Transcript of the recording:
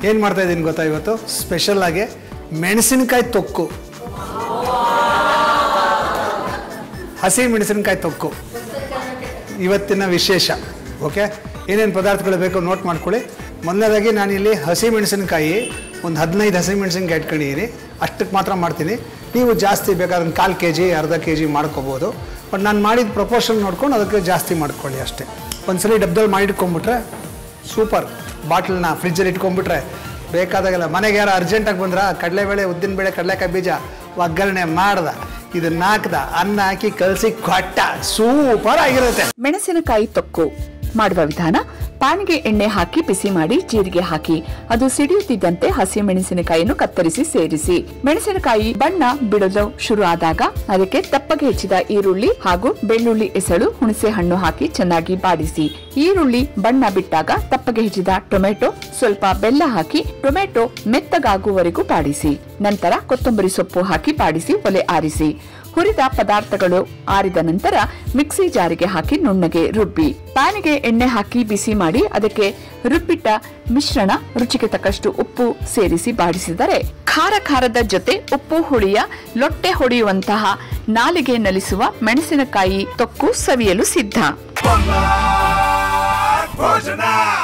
ಏನು ಮಾಡ್ತಾ ಇದ್ದೀನಿ ಗೊತ್ತಾ ಇವತ್ತು ಸ್ಪೆಷಲ್ ಆಗಿ ಮೆಣಸಿನಕಾಯಿ ತೊಕ್ಕು ಹಸಿ ಮೆಣಸಿನಕಾಯಿ ತೊಕ್ಕು ಇವತ್ತಿನ ವಿಶೇಷ ಓಕೆ ಏನೇನು ಪದಾರ್ಥಗಳು ಬೇಕು ನೋಟ್ ಮಾಡ್ಕೊಳ್ಳಿ ಮೊದಲನೇದಾಗಿ ನಾನಿಲ್ಲಿ ಹಸಿ ಮೆಣಸಿನಕಾಯಿ ಒಂದು ಹದಿನೈದು ಹಸಿ ಮೆಣಸಿನಕಾಯಿ ಇಟ್ಕೊಂಡಿದ್ದೀನಿ ಅಷ್ಟಕ್ಕೆ ಮಾತ್ರ ಮಾಡ್ತೀನಿ ನೀವು ಜಾಸ್ತಿ ಬೇಕಾದ್ರೆ ಒಂದು ಕಾಲು ಕೆ ಜಿ ಅರ್ಧ ಕೆ ಜಿ ಮಾಡ್ಕೋಬೋದು ಬಟ್ ನಾನು ಮಾಡಿದ ಪ್ರಪೋರ್ಷನ್ ನೋಡ್ಕೊಂಡು ಅದಕ್ಕೆ ಜಾಸ್ತಿ ಮಾಡ್ಕೊಳ್ಳಿ ಅಷ್ಟೇ ಒಂದ್ಸಲಿ ಡಬ್ದಲ್ಲಿ ಮಾಡಿಟ್ಕೊಂಡ್ಬಿಟ್ರೆ ಸೂಪರ್ ಬಾಟ್ಲನ್ನ ಫ್ರಿಜ್ಜಲ್ಲಿ ಇಟ್ಕೊಂಡ್ಬಿಟ್ರೆ ಬೇಕಾದಾಗೆಲ್ಲ ಮನೆಗೆ ಯಾರು ಅರ್ಜೆಂಟಾಗಿ ಬಂದ್ರ ಕಡಲೆಬೇಳೆ ಉದ್ದಿನಬೇಳೆ ಕಡಲೆಕಾಯಿ ಬೀಜ ಒಗ್ಗರಣೆ ಮಾಡ್ದ ಇದನ್ನ ಹಾಕ್ದ ಅನ್ನ ಹಾಕಿ ಕಲಸಿ ಕೊಟ್ಟ ಸೂಪರ್ ಆಗಿರುತ್ತೆ ಮೆಣಸಿನಕಾಯಿ ತೊಕ್ಕು ಮಾಡುವ ವಿಧಾನ ಪ್ಯಾನ್ಗೆ ಎಣ್ಣೆ ಹಾಕಿ ಬಿಸಿ ಮಾಡಿ ಜೀರಿಗೆ ಹಾಕಿ ಅದು ಸಿಡಿಯುತ್ತಿದ್ದಂತೆ ಹಸಿ ಮೆಣಸಿನಕಾಯಿಯನ್ನು ಕತ್ತರಿಸಿ ಸೇರಿಸಿ ಮೆಣಸಿನಕಾಯಿ ಬಣ್ಣ ಬಿಡಲು ಶುರು ಆದಾಗ ಅದಕ್ಕೆ ತಪ್ಪಗೆ ಹೆಚ್ಚಿದ ಈರುಳ್ಳಿ ಹಾಗೂ ಬೆಳ್ಳುಳ್ಳಿ ಎಸಳು ಹುಣಸೆ ಹಣ್ಣು ಹಾಕಿ ಚೆನ್ನಾಗಿ ಬಾಡಿಸಿ ಈರುಳ್ಳಿ ಬಣ್ಣ ಬಿಟ್ಟಾಗ ತಪ್ಪಗೆ ಹೆಚ್ಚಿದ ಟೊಮೆಟೊ ಸ್ವಲ್ಪ ಬೆಲ್ಲ ಹಾಕಿ ಟೊಮೆಟೊ ಮೆತ್ತಗಾಗುವವರೆಗೂ ಬಾಡಿಸಿ ನಂತರ ಕೊತ್ತಂಬರಿ ಸೊಪ್ಪು ಹಾಕಿ ಬಾಡಿಸಿ ಒಲೆ ಆರಿಸಿ ಹುರಿದ ಪದಾರ್ಥಗಳು ಆರಿದ ನಂತರ ಮಿಕ್ಸಿ ಜಾರಿಗೆ ಹಾಕಿ ನುಣ್ಣಗೆ ರುಬ್ಬಿ ಪ್ಯಾನಿಗೆ ಎಣ್ಣೆ ಹಾಕಿ ಬಿಸಿ ಮಾಡಿ ಅದಕ್ಕೆ ರುಬ್ಬಿಟ್ಟ ಮಿಶ್ರಣ ರುಚಿಗೆ ತಕ್ಕಷ್ಟು ಉಪ್ಪು ಸೇರಿಸಿ ಬಾಡಿಸಿದರೆ ಖಾರ ಖಾರದ ಜೊತೆ ಉಪ್ಪು ಹುಳಿಯ ಲೊಟ್ಟೆ ಹೊಡೆಯುವಂತಹ ನಾಲಿಗೆ ನಲಿಸುವ ಮೆಣಸಿನಕಾಯಿ ತೊಕ್ಕು ಸವಿಯಲು ಸಿದ್ಧ ಭೋಜನ